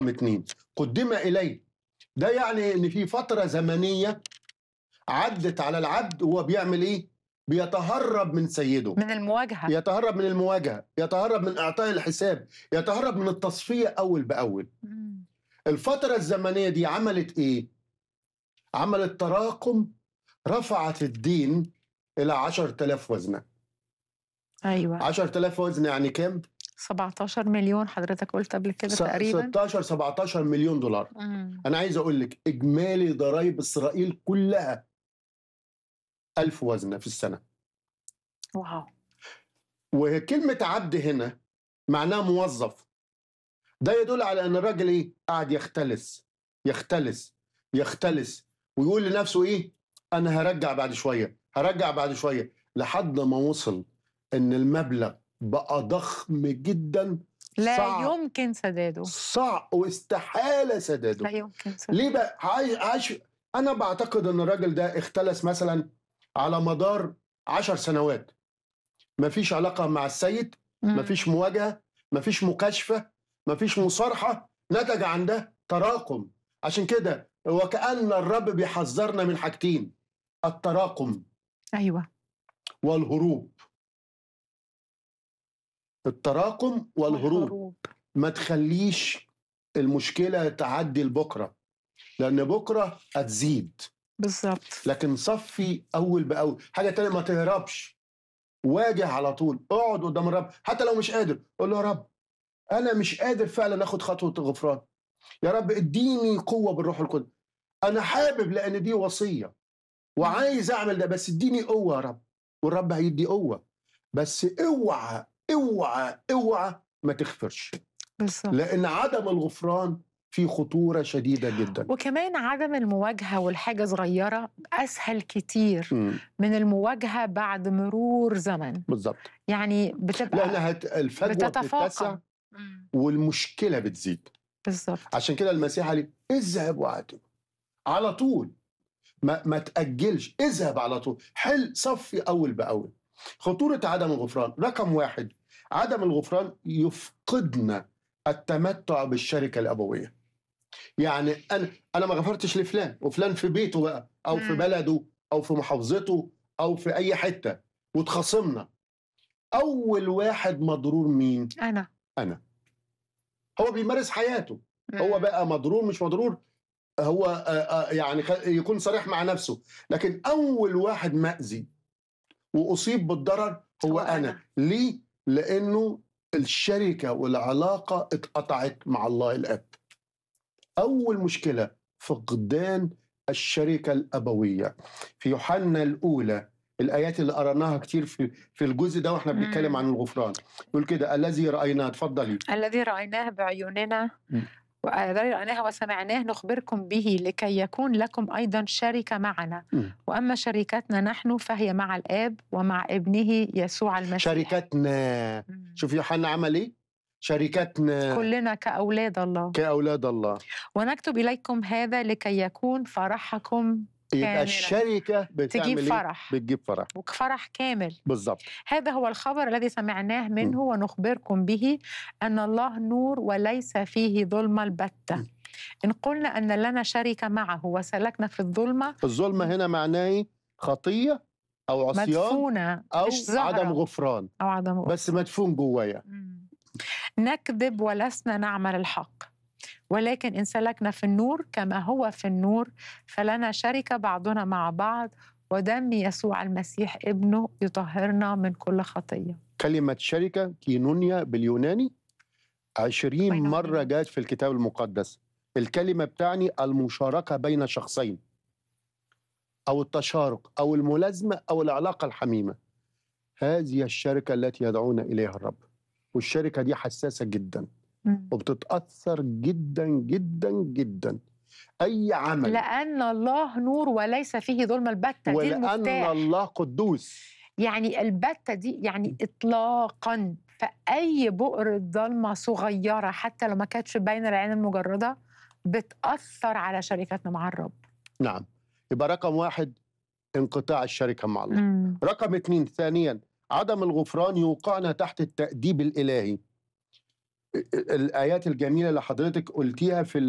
اتنين قدم إليه ده يعني إن في فترة زمنية عدت على العبد وهو بيعمل إيه؟ بيتهرب من سيده من المواجهه يتهرب من المواجهة يتهرب من إعطاء الحساب يتهرب من التصفية أول بأول مم. الفترة الزمنية دي عملت إيه؟ عملت تراكم رفعت الدين إلى 10000 وزنة ايوه 10000 وزنة يعني كام؟ 17 مليون حضرتك قلت قبل كده س- تقريبا 16 17 مليون دولار مم. أنا عايز أقول لك إجمالي ضرائب إسرائيل كلها 1000 وزنة في السنة واو وكلمة عبد هنا معناها موظف ده يدل على ان الراجل ايه قاعد يختلس يختلس يختلس ويقول لنفسه ايه انا هرجع بعد شويه هرجع بعد شويه لحد ما وصل ان المبلغ بقى ضخم جدا لا صعب. يمكن سداده صعب واستحاله سداده لا يمكن سداده ليه بقى عايش عايش انا بعتقد ان الراجل ده اختلس مثلا على مدار عشر سنوات مفيش علاقه مع السيد مم. مفيش مواجهه مفيش مكاشفه مفيش مصارحه نتج عن ده تراكم عشان كده وكأن الرب بيحذرنا من حاجتين التراكم ايوه والهروب التراكم والهروب ما تخليش المشكلة تعدي لبكرة لأن بكرة هتزيد بالظبط لكن صفي أول بأول حاجة تانية ما تهربش واجه على طول اقعد قدام الرب حتى لو مش قادر قول له يا رب أنا مش قادر فعلا أخد خطوة غفران يا رب اديني قوة بالروح القدس أنا حابب لأن دي وصية وعايز أعمل ده بس اديني قوة يا رب والرب هيدي قوة بس اوعى اوعى اوعى ما تغفرش بالظبط لان عدم الغفران في خطوره شديده جدا وكمان عدم المواجهه والحاجه صغيره اسهل كتير مم، من المواجهه بعد مرور زمن بالظبط يعني بتبقى لانها هت- الفجوه بتتسع بتتفاقم مم. والمشكله بتزيد بالظبط عشان كده المسيح قال لي، اذهب واعتب على طول ما, ما تاجلش اذهب على طول حل صفي اول باول خطوره عدم الغفران رقم واحد عدم الغفران يفقدنا التمتع بالشركه الابويه يعني انا انا ما غفرتش لفلان وفلان في بيته بقى او في مم. بلده او في محافظته او في اي حته واتخاصمنا اول واحد مضرور مين انا هو بيمارس حياته هو بقى مضرور مش مضرور هو آه، آه، يعني خ- يكون صريح مع نفسه لكن اول واحد مأذي واصيب بالضرر هو, هو انا أنا. ليه لانه الشركه والعلاقه اتقطعت مع الله الاب اول مشكله فقدان الشركه الابويه في يوحنا الاولى الايات اللي قرأناها كتير في في الجزء ده واحنا بنتكلم مم. عن الغفران يقول كده الذي رايناه اتفضلي الذي رأيناه بعيوننا مم. والذي رأيناه وسمعناه نخبركم به لكي يكون لكم أيضا شركة معنا مم. وأما شركتنا نحن فهي مع الآب ومع ابنه يسوع المسيح شركتنا مم. شوف يوحنا عمل ايه شركتنا كلنا كأولاد الله كأولاد الله ونكتب إليكم هذا لكي يكون فرحكم يبقى كاملة. الشركة بتعمل تجيب ايه فرح بتجيب فرح وفرح كامل بالظبط هذا هو الخبر الذي سمعناه منه ونخبركم به أن الله نور وليس فيه ظلمة البتة م. إن قلنا أن لنا شركة معه وسلكنا في الظلمة الظلمة هنا معناه ايه خطية أو عصيان مدفونة أو مش زهرة عدم غفران أو عدم غفران. بس مدفون جوايا مم. نكذب ولسنا نعمل الحق ولكن إن سلكنا في النور كما هو في النور فلنا شركة بعضنا مع بعض ودم يسوع المسيح ابنه يطهرنا من كل خطية كلمة شركة كينونيا باليوناني عشرين وين مرة وين؟ جاءت في الكتاب المقدس الكلمة بتعني المشاركة بين شخصين أو التشارك أو الملازمة أو العلاقة الحميمة هذه الشركة التي يدعونا إليها الرب والشركة دي حساسة جدا مم. وبتتأثر جدا جدا جدا أي عمل لأن الله نور وليس فيه ظلم البتة دي ولأن المفتاح الله قدوس يعني البتة دي يعني إطلاقا فأي بؤرة ضلمة صغيرة حتى لو ما كانتش باينة العين المجردة بتأثر على شركتنا مع الرب نعم يبقى رقم واحد انقطاع الشركة مع الله مم. رقم اثنين ثانيا عدم الغفران يوقعنا تحت التأديب الإلهي الآيات الجميلة اللي حضرتك قُلتيها في ال